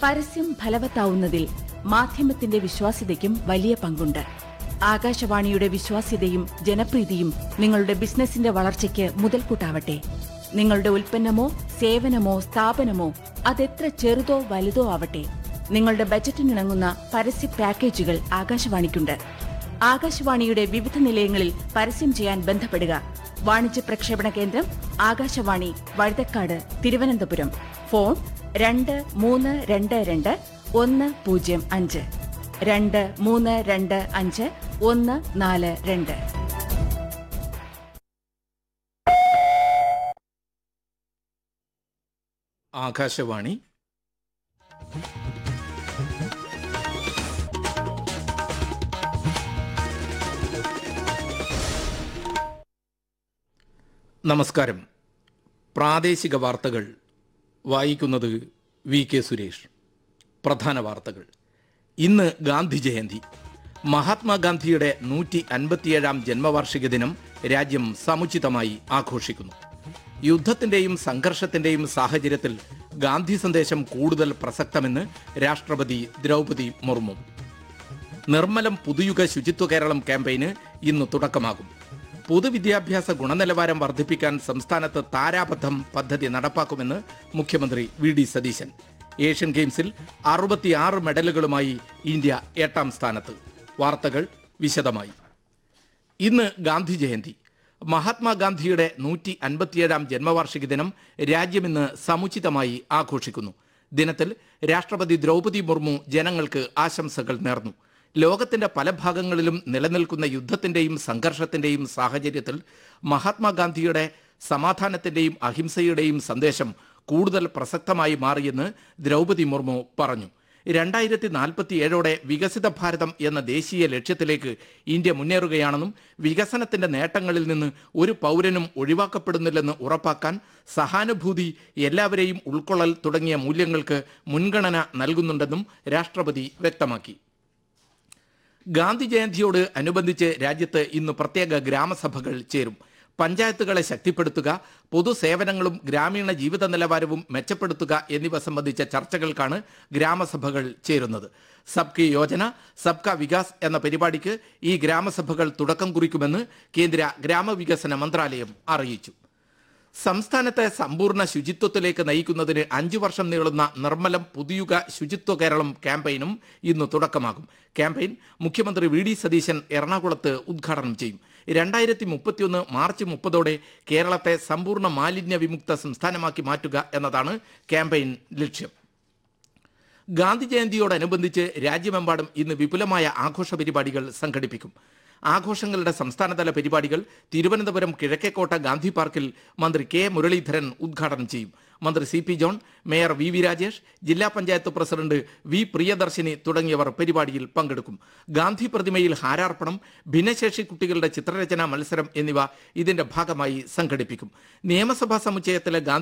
പരസ്യം ഫലവത്താവുന്നതിൽ മാധ്യമത്തിന്റെ വിശ്വാസ്യതയ്ക്കും വലിയ പങ്കുണ്ട് ആകാശവാണിയുടെ വിശ്വാസ്യതയും ജനപ്രീതിയും നിങ്ങളുടെ ബിസിനസിന്റെ വളർച്ചയ്ക്ക് മുതൽക്കൂട്ടാവട്ടെ നിങ്ങളുടെ ഉൽപ്പന്നമോ സേവനമോ സ്ഥാപനമോ അതെത്ര ചെറുതോ വലുതോ ആവട്ടെ നിങ്ങളുടെ ബജറ്റിനിണങ്ങുന്ന പരസ്യ പാക്കേജുകൾ ആകാശവാണിക്കുണ്ട് ആകാശവാണിയുടെ വിവിധ നിലയങ്ങളിൽ പരസ്യം ചെയ്യാൻ ബന്ധപ്പെടുക വാണിജ്യ പ്രക്ഷേപണ കേന്ദ്രം ആകാശവാണി വഴുതക്കാട് തിരുവനന്തപുരം ഫോൺ രണ്ട് മൂന്ന് രണ്ട് രണ്ട് ഒന്ന് പൂജ്യം അഞ്ച് രണ്ട് മൂന്ന് രണ്ട് അഞ്ച് ഒന്ന് നാല് രണ്ട് ആകാശവാണി നമസ്കാരം പ്രാദേശിക വാർത്തകൾ വായിക്കുന്നത് വി കെ സുരേഷ് പ്രധാന വാർത്തകൾ ഇന്ന് ഗാന്ധി ജയന്തി മഹാത്മാഗാന്ധിയുടെ നൂറ്റി അൻപത്തിയേഴാം ജന്മവാർഷിക ദിനം രാജ്യം സമുചിതമായി ആഘോഷിക്കുന്നു യുദ്ധത്തിന്റെയും സംഘർഷത്തിന്റെയും സാഹചര്യത്തിൽ ഗാന്ധി സന്ദേശം കൂടുതൽ പ്രസക്തമെന്ന് രാഷ്ട്രപതി ദ്രൗപതി മുർമു നിർമ്മലം പുതുയുഗ ശുചിത്വ കേരളം ക്യാമ്പയിന് ഇന്ന് തുടക്കമാകും പൊതുവിദ്യാഭ്യാസ ഗുണനിലവാരം വർദ്ധിപ്പിക്കാൻ സംസ്ഥാനത്ത് താരാബദ്ധം പദ്ധതി നടപ്പാക്കുമെന്ന് മുഖ്യമന്ത്രി വി ഡി സതീശൻ ഏഷ്യൻ ഗെയിംസിൽ അറുപത്തിയാറ് മെഡലുകളുമായി ഇന്ത്യ എട്ടാം സ്ഥാനത്ത് വാർത്തകൾ വിശദമായി ഇന്ന് ഗാന്ധി ജയന്തി മഹാത്മാഗാന്ധിയുടെ നൂറ്റി അൻപത്തിയേഴാം ജന്മവാർഷിക ദിനം രാജ്യം ഇന്ന് സമുചിതമായി ആഘോഷിക്കുന്നു ദിനത്തിൽ രാഷ്ട്രപതി ദ്രൗപതി മുർമു ജനങ്ങൾക്ക് ആശംസകൾ നേർന്നു ലോകത്തിന്റെ പല ഭാഗങ്ങളിലും നിലനിൽക്കുന്ന യുദ്ധത്തിന്റെയും സംഘർഷത്തിന്റെയും സാഹചര്യത്തിൽ മഹാത്മാഗാന്ധിയുടെ സമാധാനത്തിന്റെയും അഹിംസയുടെയും സന്ദേശം കൂടുതൽ പ്രസക്തമായി മാറിയെന്ന് ദ്രൗപതി മുർമു പറഞ്ഞു രണ്ടായിരത്തി നാൽപ്പത്തി ഏഴോടെ വികസിത ഭാരതം എന്ന ദേശീയ ലക്ഷ്യത്തിലേക്ക് ഇന്ത്യ മുന്നേറുകയാണെന്നും വികസനത്തിന്റെ നേട്ടങ്ങളിൽ നിന്ന് ഒരു പൗരനും ഒഴിവാക്കപ്പെടുന്നില്ലെന്ന് ഉറപ്പാക്കാൻ സഹാനുഭൂതി എല്ലാവരെയും ഉൾക്കൊള്ളൽ തുടങ്ങിയ മൂല്യങ്ങൾക്ക് മുൻഗണന നൽകുന്നുണ്ടെന്നും രാഷ്ട്രപതി വ്യക്തമാക്കി ഗാന്ധി ജയന്തിയോട് അനുബന്ധിച്ച് രാജ്യത്ത് ഇന്ന് പ്രത്യേക ഗ്രാമസഭകൾ ചേരും പഞ്ചായത്തുകളെ ശക്തിപ്പെടുത്തുക പൊതുസേവനങ്ങളും ഗ്രാമീണ ജീവിത നിലവാരവും മെച്ചപ്പെടുത്തുക എന്നിവ സംബന്ധിച്ച ചർച്ചകൾക്കാണ് ഗ്രാമസഭകൾ ചേരുന്നത് സബ്കി യോജന സബ്ക വികാസ് എന്ന പരിപാടിക്ക് ഈ ഗ്രാമസഭകൾ തുടക്കം കുറിക്കുമെന്ന് കേന്ദ്ര ഗ്രാമവികസന മന്ത്രാലയം അറിയിച്ചു സംസ്ഥാനത്തെ സമ്പൂർണ്ണ ശുചിത്വത്തിലേക്ക് നയിക്കുന്നതിന് അഞ്ചു വർഷം നീളുന്ന നിർമ്മലം പുതിയുഗ ശുചിത്വ കേരളം ക്യാമ്പയിനും ഇന്ന് തുടക്കമാകും ക്യാമ്പയിൻ മുഖ്യമന്ത്രി വി ഡി സതീശൻ എറണാകുളത്ത് ഉദ്ഘാടനം ചെയ്യും രണ്ടായിരത്തി മുപ്പത്തിയൊന്ന് മാർച്ച് മുപ്പതോടെ കേരളത്തെ സമ്പൂർണ്ണ മാലിന്യ വിമുക്ത സംസ്ഥാനമാക്കി മാറ്റുക എന്നതാണ് ക്യാമ്പയിൻ ലക്ഷ്യം ഗാന്ധി ജയന്തിയോടനുബന്ധിച്ച് രാജ്യമെമ്പാടും ഇന്ന് വിപുലമായ ആഘോഷ പരിപാടികൾ സംഘടിപ്പിക്കും ആഘോഷങ്ങളുടെ സംസ്ഥാനതല പരിപാടികൾ തിരുവനന്തപുരം കിഴക്കേക്കോട്ട ഗാന്ധി പാർക്കിൽ മന്ത്രി കെ മുരളീധരൻ ഉദ്ഘാടനം ചെയ്യും മന്ത്രി C P John mayor V V Rajesh ജില്ലാ പഞ്ചായത്ത് പ്രസിഡന്റ് വി പ്രിയദർശിനി തുടങ്ങിയവർ പരിപാടിയിൽ പങ്കെടുക്കും ഗാന്ധി പ്രതിമയിൽ ഹാരാർപ്പണം ഭിന്നശേഷി കുട്ടികളുടെ ചിത്രരചനാ മത്സരം എന്നിവ ഇതിന്റെ ഭാഗമായി സംഘടിപ്പിക്കും നിയമസഭാ സമുച്ചയത്തിലെ ഗാന്ധി